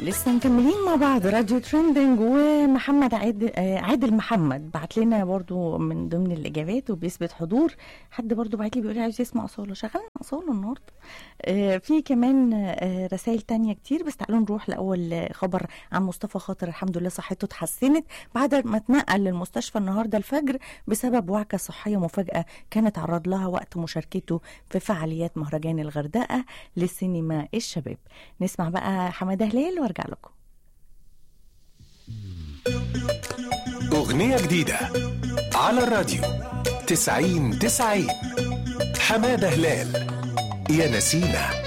لسه مكملين مع بعض راديو ترندنج ومحمد عادل آه، عادل محمد بعت لنا برضو من ضمن الاجابات وبيثبت حضور حد برضو بعت لي بيقول لي عايز يسمع اصاله شغلنا اصاله النهارده آه، في كمان آه، رسائل تانية كتير بس تعالوا نروح لاول آه، خبر عن مصطفى خاطر الحمد لله صحته اتحسنت بعد ما اتنقل للمستشفى النهارده الفجر بسبب وعكه صحيه مفاجاه كان اتعرض لها وقت مشاركته في فعاليات مهرجان الغردقه لسينما الشباب نسمع بقى حماده هلال وارجع لكم أغنية جديدة على الراديو تسعين تسعين حمادة هلال يا نسينا